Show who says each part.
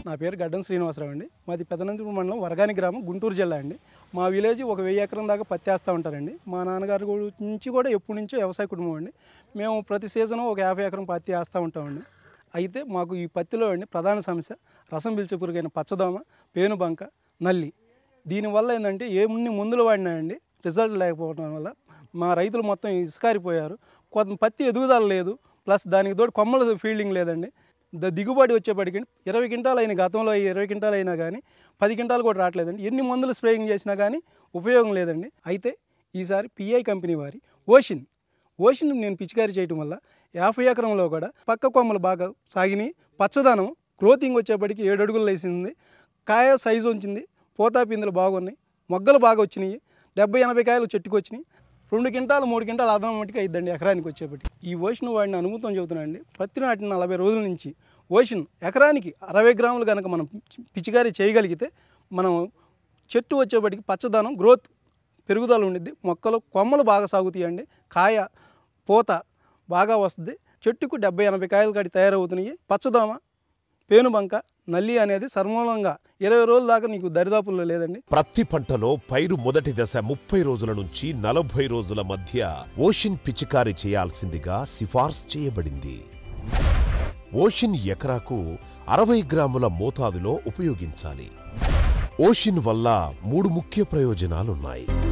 Speaker 1: నా పేరు గడ్డం శ్రీనివాసరావు అండి మాది పెదనందిపూర్ మండలం వరగాని గ్రామం గుంటూరు జిల్లా అండి మా విలేజ్ ఒక వెయ్యి ఎకరం దాకా పత్తి వేస్తూ ఉంటారండి మా నాన్నగారు కూడా- నుంచి కూడా ఎప్పటి నుంచో వ్యవసాయ కుటుంబం అండి మేము ప్రతి సీజను ఒక యాభై ఎకరం పత్తి వేస్తూ ఉంటామండి అయితే మాకు ఈ పత్తిలో అండి ప్రధాన సమస్య రసం పీల్చే పురుగైన పచ్చదోమ పేనుబంక నల్లి దీనివల్ల ఏంటంటే ఏమున్ని మందులు వాడినాయండి రిజల్ట్ లేకపోవడం వల్ల మా రైతులు మొత్తం ఇసుకారిపోయారు కొంత పత్తి ఎదుగుదల లేదు ప్లస్ దానికి తోడు కొమ్మల ఫీల్డింగ్ లేదండి ద దిగుబడి వచ్చేప్పటికి ఇరవై క్వింటాలు అయిన గతంలో ఈ ఇరవై క్వింటాలు అయినా కానీ పది క్వింటాలు కూడా రావట్లేదండి ఎన్ని మందులు స్ప్రేయింగ్ చేసినా కానీ ఉపయోగం లేదండి అయితే ఈసారి పిఐ కంపెనీ వారి ఓషిన్ ఓషన్ నేను పిచికారీ చేయటం వల్ల యాభై ఎకరంలో కూడా పక్క కొమ్మలు బాగా సాగినాయి పచ్చదనం గ్రోతింగ్ వచ్చేప్పటికి ఏడు అడుగులు వేసింది కాయ సైజు వచ్చింది పోతా పిందులు బాగున్నాయి మొగ్గలు బాగా వచ్చినాయి డెబ్బై ఎనభై కాయలు చెట్టుకు వచ్చినాయి రెండు క్వింటాలు మూడు క్వింటాలు అదనం మట్టుకు అయిద్దండి ఎకరానికి వచ్చేప్పటికి ఈ ఓషన్ వాడిన అనుభూతం చెబుతున్నానండి పత్తి నాటిన నలభై రోజుల నుంచి ఓషన్ ఎకరానికి అరవై గ్రాములు కనుక మనం పిచి- పిచికారీ చేయగలిగితే మనం చెట్టు వచ్చేప్పటికి పచ్చదనం గ్రోత్ పెరుగుదల ఉండిద్ది మొక్కలు కొమ్మలు బాగా సాగుతాయండి కాయ పూత బాగా వస్తుంది చెట్టుకు డెబ్బై ఎనభై కాయలు కాడి తయారవుతున్నాయి పచ్చదోమ పేనుబంక నల్లి అనేది సర్మూలంగా ఇరవై రోజుల దాకా నీకు దరిదాపుల్లో లేదండి
Speaker 2: ప్రత్తి పంటలో పైరు మొదటి దశ ముప్పై రోజుల నుంచి నలభై రోజుల మధ్య ఓషిన్ పిచికారి చేయాల్సిందిగా సిఫార్సు చేయబడింది ఓషిన్ ఎకరాకు అరవై గ్రాముల మోతాదులో ఉపయోగించాలి ఓషిన్ వల్ల మూడు ముఖ్య ప్రయోజనాలున్నాయి